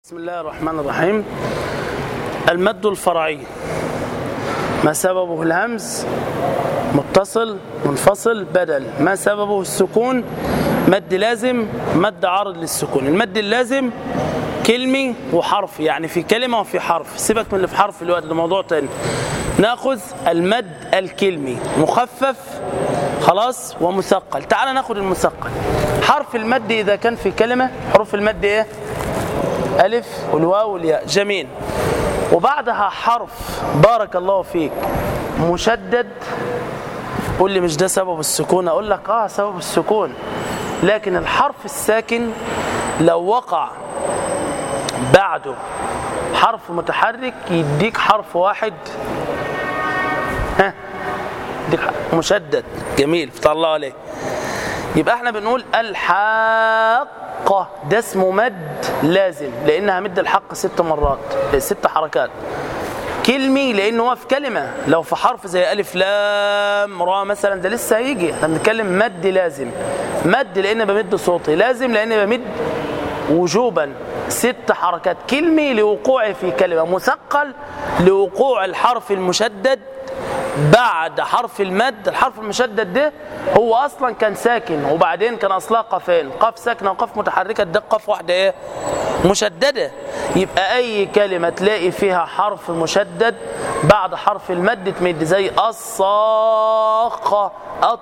بسم الله الرحمن الرحيم المد الفرعي ما سببه الهمز متصل منفصل بدل ما سببه السكون مد لازم مد عارض للسكون المد اللازم كلمي وحرف يعني في كلمة وفي حرف سيبك من اللي في حرف الوقت ده موضوع تاني ناخذ المد الكلمي مخفف خلاص ومثقل تعال ناخذ المثقل حرف المد إذا كان في كلمة حروف المد إيه ألف والواو والياء جميل وبعدها حرف بارك الله فيك مشدد قول لي مش ده سبب السكون اقول لك اه سبب السكون لكن الحرف الساكن لو وقع بعده حرف متحرك يديك حرف واحد ها يديك مشدد جميل فتح الله عليك يبقى احنا بنقول الحاقة ده اسمه مد لازم لانها مد الحق ست مرات ست حركات كلمي لانه هو في كلمه لو في حرف زي الف لام را مثلا ده لسه هيجي احنا بنتكلم مد لازم مد لان بمد صوتي لازم لان بمد وجوبا ست حركات كلمي لوقوعه في كلمه مثقل لوقوع الحرف المشدد بعد حرف المد الحرف المشدد ده هو اصلا كان ساكن وبعدين كان اصلها قفين قاف ساكنه وقاف متحركه ده قاف واحده ايه مشدده يبقى اي كلمه تلاقي فيها حرف مشدد بعد حرف المد تمد زي الصاخه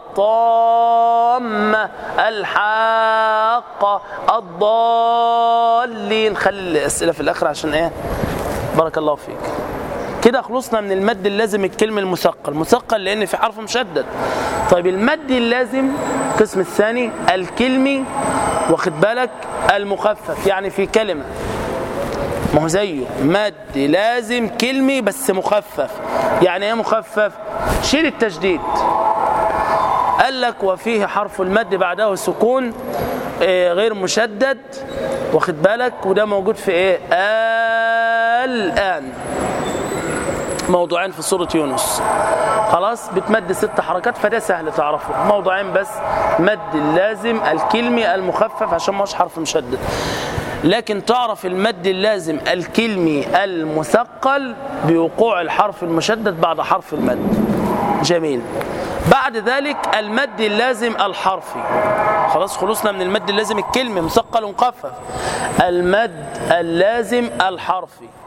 الطامه الحاقه الضالين خلي الاسئله في الاخر عشان ايه بارك الله فيك كده خلصنا من المد اللازم الكلمة المثقل مثقل لأن في حرف مشدد طيب المد اللازم القسم الثاني الكلمي واخد بالك المخفف يعني في كلمة ما هو زيه مد لازم كلمي بس مخفف يعني ايه مخفف شيل التشديد قال لك وفيه حرف المد بعده سكون غير مشدد واخد بالك وده موجود في ايه الآن موضوعين في سورة يونس خلاص بتمد ست حركات فده سهل تعرفه موضوعين بس مد اللازم الكلمي المخفف عشان ما حرف مشدد لكن تعرف المد اللازم الكلمي المثقل بوقوع الحرف المشدد بعد حرف المد جميل بعد ذلك المد اللازم الحرفي خلاص خلصنا من المد اللازم الكلمي مثقل ومخفف المد اللازم الحرفي